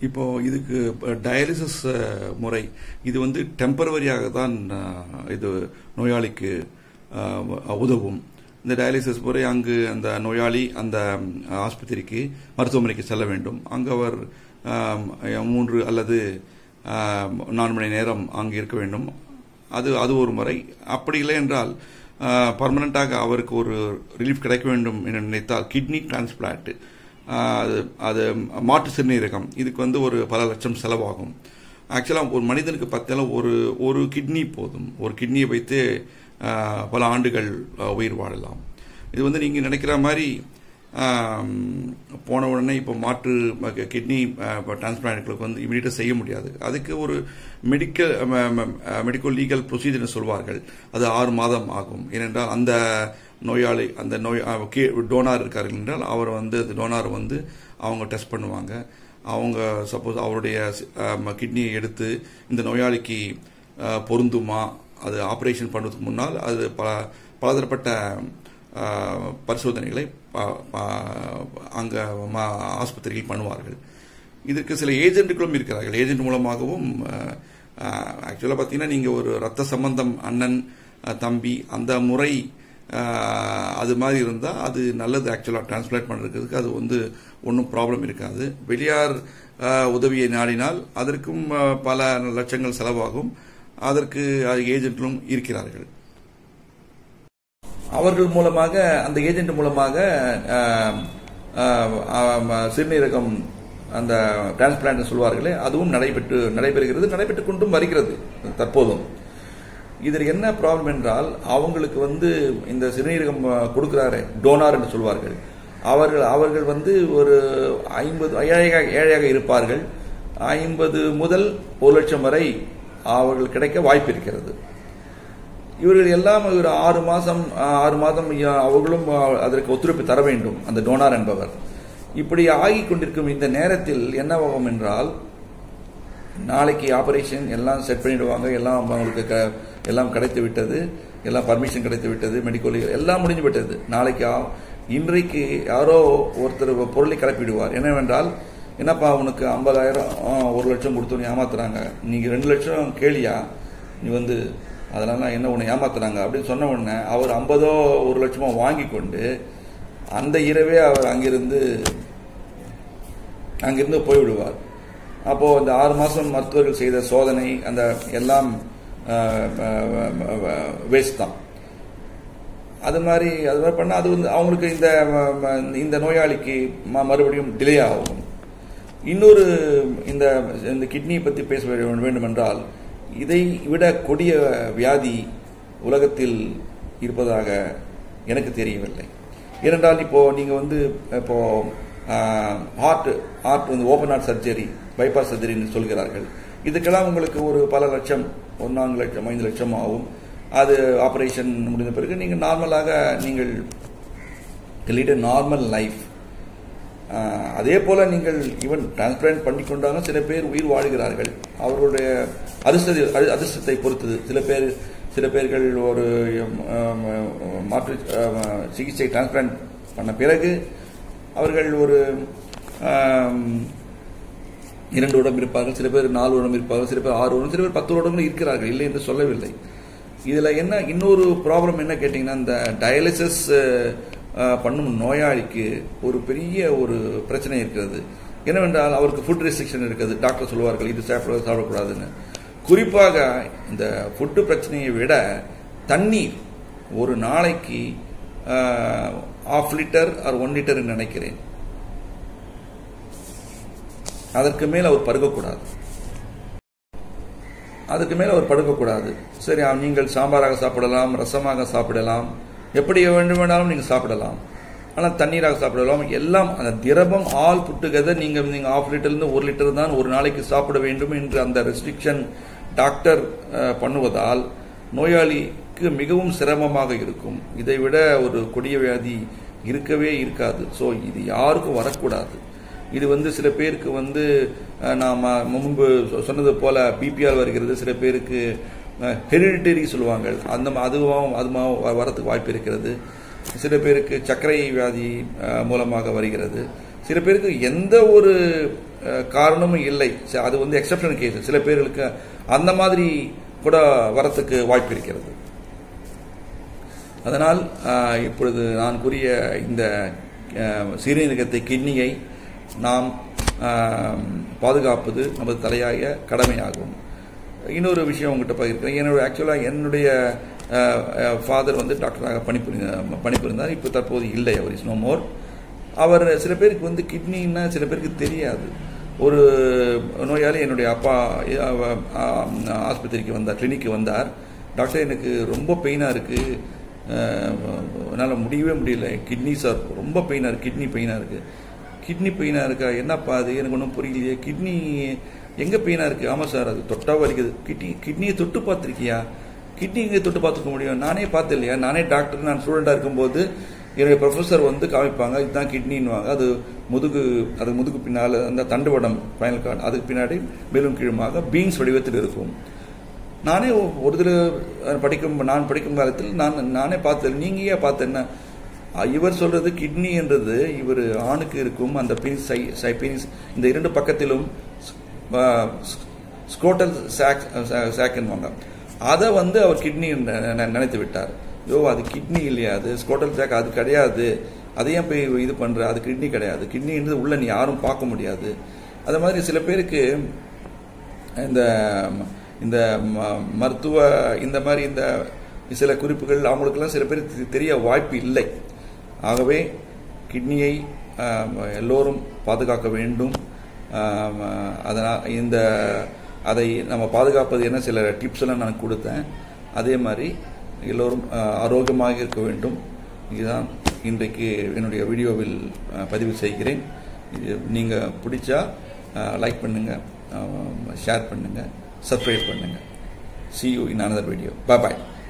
இப்போ இதுக்கு டயாலிசிஸ் முறை இது வந்து டெம்பரவரியாக தான் அஹ், இது நோயாளிக்கு அஹ், உதவும் இந்த டயாலிசிஸ் முறை அங்கு அந்த நோயாளி அந்த ம், ஆஸ்பத்திரிக்கு மருத்துவமனைக்கு செல்ல வேண்டும் அங்கு அவர் ஆம், மூன்று அல்லது ஆம், நான்கு மணி நேரம் அங்கு இருக்க வேண்டும் அது அது ஒரு முறை அப்படி இல்லை என்றால் பர்மனண்டாக அவருக்கு ஒரு ரிலீஃப் கிடைக்க வேண்டும் என்று நினைத்தால் கிட்னி டிரான்ஸ்பிளான்ட் அது அது மாற்று சிறுநீரகம் இதுக்கு வந்து ஒரு பல லட்சம் செலவாகும் ஆக்சுவலாக ஒரு மனிதனுக்கு பார்த்தீங்கன்னா ஒரு ஒரு கிட்னி போதும் ஒரு கிட்னியை வைத்து ஆஹ், பல ஆண்டுகள் ஆஹ், உயிர் வாழலாம் இது வந்து நீங்கள் நினைக்கிற மாதிரி ஆம், போன உடனே இப்போ மாற்று கிட்னி டிரான்ஸ்பிளான்ட்களுக்கு வந்து இமீடியட்டாக செய்ய முடியாது அதுக்கு ஒரு மெடிக்கல் மெடிக்கல் லீகல் ப்ரொசீஜர்னு சொல்வார்கள் அது ஆறு மாதம் ஆகும் ஏனென்றால் அந்த நோயாளி அந்த நோய் டோனார் இருக்கார்கள் என்றால் அவர் வந்து அந்த டோனார் வந்து அவங்க டெஸ்ட் பண்ணுவாங்க அவங்க சப்போஸ் அவருடைய கிட்னியை எடுத்து இந்த நோயாளிக்கு அஹ், பொருந்துமா அது ஆபரேஷன் பண்ணுறதுக்கு முன்னால் அது பல பலதரப்பட்ட அஹ், பரிசோதனைகளை ப- ப- அங்க ம- ஆஸ்பத்திரியில் பண்ணுவார்கள் இதற்கு சில ஏஜென்ட்டுகளும் இருக்கிறார்கள் ஏஜென்ட் மூலமாகவும் ஆக்சுவலாக பார்த்தீங்கன்னா நீங்கள் ஒரு ரத்த சம்பந்தம் அண்ணன் அஹ், தம்பி அந்த முறை அஹ், அது மாதிரி இருந்தால் அது நல்லது ஆக்சுவலாக டிரான்ஸ்பிளான்ட் பண்ணுறதுக்கு அது வந்து ஒன்றும் ப்ராப்ளம் இருக்காது வெளியார் அஹ், உதவியை நாடினால் அதற்கும் அஹ், பல லட்சங்கள் செலவாகும் அதற்கு ஏஜென்ட்களும் இருக்கிறார்கள் அவர்கள் மூலமாக அந்த ஏஜென்ட் மூலமாக ஆஹ், ஆஹ், ஆஹ், சிறுநீரகம் அந்த டிரான்ஸ்பிளான்ட் சொல்வார்களே அதுவும் நடைபெற்று நடைபெறுகிறது நடைபெற்றுக் கொண்டும் வருகிறது தற்போதும் இதில் என்ன ப்ராப்ளம் என்றால் அவங்களுக்கு வந்து இந்த சிறுநீரகம் ஆஹ், கொடுக்கிறாரே டோனார் என்று சொல்வார்கள் அவர்கள் அவர்கள் வந்து ஒரு ஐம்பது ஏழையாக ஏழையாக இருப்பார்கள் ஐம்பது முதல் ஒரு லட்சம் வரை அவர்கள் கிடைக்க வாய்ப்பு இருக்கிறது இவர்கள் எல்லாம் ஒரு ஆறு மாதம் ஆறு மாதம் அவர்களும் அதற்கு ஒத்துழைப்பு தர வேண்டும் அந்த டோனார் என்பவர் இப்படி ஆகிக் கொண்டிருக்கும் இந்த நேரத்தில் என்னவாகும் என்றால் நாளைக்கு ஆபரேஷன் எல்லாம் செட் பண்ணிடுவாங்க எல்லாம் அவங்களுக்கு க- எல்லாம் கிடைத்து விட்டது எல்லாம் பர்மிஷன் கிடைத்து விட்டது மெடிக்கல் எல்லாம் முடிஞ்சு விட்டது நாளைக்கு ஆ- இன்றைக்கு யாரோ ஒருத்தர் பொருளை கிளப்பிடுவார் என்னவென்றால் என்னப்பா உனக்கு ஐம்பதாயிரம் ஒரு லட்சம் கொடுத்து ஏமாத்துறாங்க நீங்க ரெண்டு லட்சம் கேளியா நீ வந்து அதனால என்ன உன்னை ஏமாத்துறாங்க அப்படின்னு சொன்ன உடனே அவர் ஐம்பதோ ஒரு லட்சமோ வாங்கி கொண்டு அந்த இரவே அவர் அங்கிருந்து அங்கிருந்து போய்விடுவார் அப்போ இந்த ஆறு மாசம் மருத்துவர்கள் செய்த சோதனை அந்த எல்லாம் வேஸ்ட் தான் அது மாதிரி அது மாதிரி பண்ணால் அது வந்து அவங்களுக்கு இந்த ம- ம- இந்த நோயாளிக்கு ம- மறுபடியும் டிலே ஆகும் இன்னொரு இந்த இந்த கிட்னியை பற்றி பேச வேண்டும் வேண்டுமென்றால் இதை விட கொடிய வியாதி உலகத்தில் இருப்பதாக எனக்கு தெரியவில்லை ஏனென்றால் இப்போ நீங்க வந்து இப்போ ஹார்ட் ஹார்ட் வந்து ஓப்பன் ஹார்ட் சர்ஜரி பைபாஸ் சர்ஜரின்னு சொல்கிறார்கள் இதுக்கெல்லாம் உங்களுக்கு ஒரு பல லட்சம் ஒரு நான்கு லட்சம் ஐந்து லட்சம் ஆகும் அது ஆபரேஷன் முடிந்த பிறகு நீங்கள் நார்மலாக நீங்கள் லீட் நார்மல் லைஃப் அதே போல நீங்கள் ஈவன் டிரான்ஸ்பிளான்ட் பண்ணி கொண்டாலும் சில பேர் உயிர் வாழ்கிறார்கள் அவர்களுடைய அதிர்ஷ்ட அதி- அதிர்ஷ்டத்தை பொறுத்தது சில பேர் சில பேர்கள் ஒரு ஆம், மாற்று ஆம், சிகிச்சை டிரான்ஸ்பிளான்ட் பண்ண பிறகு அவர்கள் ஒரு ஆம், இரண்டு உடம்பு இருப்பார்கள் சில பேர் நாலு உடம்பு இருப்பார்கள் சில பேர் ஆறு உடம்பு சில பேர் பத்து உடம்பு இருக்கிறார்கள் இல்லை என்று சொல்லவில்லை இதுல என்ன இன்னொரு ப்ராப்ளம் என்ன கேட்டீங்கன்னா இந்த டயாலிசிஸ் பண்ணும் நோயாளிக்கு ஒரு பெரிய ஒரு பிரச்சனை இருக்கிறது என்னவென்றால் அவருக்கு ஃபுட் ரெஸ்ட்ரிக்ஷன் இருக்குது டாக்டர் சொல்லுவார்கள் இது சாப்பிட சாப்பிடக்கூடாதுன்னு குறிப்பாக இந்த ஃபுட்டு பிரச்சனையை விட தண்ணீர் ஒரு நாளைக்கு half litre or one litre நினைக்கிறேன் அதற்கு மேல் அவர் பருகக்கூடாது அதுக்கு மேல் அவர் படுக்கக்கூடாது சரி ஆ, நீங்கள் சாம்பாராக சாப்பிடலாம் ரசமாக சாப்பிடலாம் எப்படி வேண்டுமானாலும் நீங்கள் சாப்பிடலாம் ஆனால் தண்ணீராக சாப்பிடலாம் எல்லாம் அந்த திரவம் ஆல் புட்டுகதர் நீங்கள் நீங்கள் ஆஃப் லிட்டர்லேருந்து ஒரு லிட்டர் தான் ஒரு நாளைக்கு சாப்பிட வேண்டும் என்று அந்த ரெஸ்ட்ரிக்ஷன் டாக்டர் அஹ், பண்ணுவதால் நோயாளிக்கு மிகவும் சிரமமாக இருக்கும் இதை விட ஒரு கொடிய வியாதி இருக்கவே இருக்காது ஸோ இது யாருக்கும் வரக்கூடாது இது வந்து சில பேருக்கு வந்து அஹ், நாம முன்பு சொ- சொன்னது போல பிபிஆர் வருகிறது சில பேருக்கு ஹெரிடிட்டரி சொல்லுவாங்க அந்த ம- அதுவும் அதுவும் வரத்துக்கு வாய்ப்பு இருக்கிறது சில பேருக்கு சர்க்கரை வியாதி அஹ், மூலமாக வருகிறது சில பேருக்கு எந்த ஒரு அஹ், காரணமும் இல்லை ச- அது வந்து எக்ஸப்ஷன் கேஸ் சில பேர்களுக்கு அந்த மாதிரி கூட வரத்துக்கு வாய்ப்பு இருக்கிறது அதனால் ஆஹ், இப்பொழுது நான் கூறிய இந்த ஆஹ், சிறுநீரகத்தை கிட்னியை நாம் ஆஹ், பாதுகாப்பது நமது தலையாய கடமையாகும் இன்னொரு விஷயம் உங்ககிட்ட பகிர்க்கிறேன் என்னோட ஆக்சுவலாக என்னுடைய ஃபாதர் வந்து டாக்டராக பணிபுரி பணிபுரிந்தார் இப்போ தற்போது இல்லை அவர் இஸ் நோ மோர் அவர் சில பேருக்கு வந்து கிட்னின்னா சில பேருக்கு தெரியாது ஒரு நோயாளி என்னுடைய அப்பா அஹ், அஹ், ஆஸ்பத்திரிக்கு வந்தார் கிளினிக்கு வந்தார் டாக்டர் எனக்கு ரொம்ப பெயினாக இருக்குது என்னால் முடியவே முடியல கிட்னி சார் ரொம்ப பெயினாக இருக்குது கிட்னி பெயினாக இருக்குது கிட்னி பெயினாக இருக்கா என்னப்பா அது எனக்கு ஒன்றும் புரியலையே கிட்னி எங்கே பெயினாக இருக்குது ஆமாம் சார் அது தொட்டா வலிக்குது கிட்னி கிட்னியை தொட்டு பார்த்துருக்கியா கிட்னி எங்கே தொட்டு பார்த்துக்க முடியும் நானே பார்த்து இல்லையா நானே டாக்டர் நான் ஸ்டூடெண்டாக இருக்கும்போது என்னுடைய ப்ரொஃபஸர் வந்து காமிப்பாங்க இதுதான் கிட்னின்னுவாங்க அது முதுகு அது முதுகு பின்னால் அந்த தண்டுவடம் ஃபைனல் கார்டு அதுக்கு பின்னாடி மேலும் கீழுமாக பீன்ஸ் வடிவத்தில் இருக்கும் நானே ஒ- ஒரு தடவை படிக்கும் நான் படிக்கும் காலத்தில் நான் நானே பார்த்தேன் நீங்க ஏன் பார்த்தேன்னா இவர் சொல்றது கிட்னி என்றது இவர் ஆணுக்கு இருக்கும் அந்த பீனிஸ் சை சை பீனிஸ் இந்த இரண்டு பக்கத்திலும் ஸ்க்ரோட்டல் சாக் சாக்குன்னுவாங்க அதை வந்து அவர் கிட்னி நினைத்து விட்டார் யோ அது கிட்னி இல்லையா அது ஸ்க்ரோட்டல் சாக் அது கிடையாது அதை ஏன் போய் இது பண்ற அது கிட்னி கிடையாது கிட்னின்றது உள்ள நீ யாரும் பார்க்க முடியாது அது மாதிரி சில பேருக்கு இந்த இந்த ம- மருத்துவ இந்த மாதிரி இந்த சில குறிப்புகள் அவங்களுக்கெல்லாம் சில பேருக்கு தெ- தெரிய வாய்ப்பு இல்லை ஆகவே கிட்னியை ஆம், எல்லோரும் பாதுகாக்க வேண்டும் ஆம், அதனால் இந்த அதை நம்ம பாதுகாப்பது என்ன சில டிப்ஸ் எல்லாம் நான் கொடுத்தேன் அதே மாதிரி எல்லோரும் ஆ, ஆரோக்கியமாக இருக்க வேண்டும் இதுதான் இன்றைக்கு என்னுடைய வீடியோவில் ஆ, பதிவு செய்கிறேன் இது நீங்கள் பிடிச்சா லைக் பண்ணுங்கள் ஷேர் பண்ணுங்கள் சப்ஸ்கிரைப் பண்ணுங்கள் see you in another video bye bye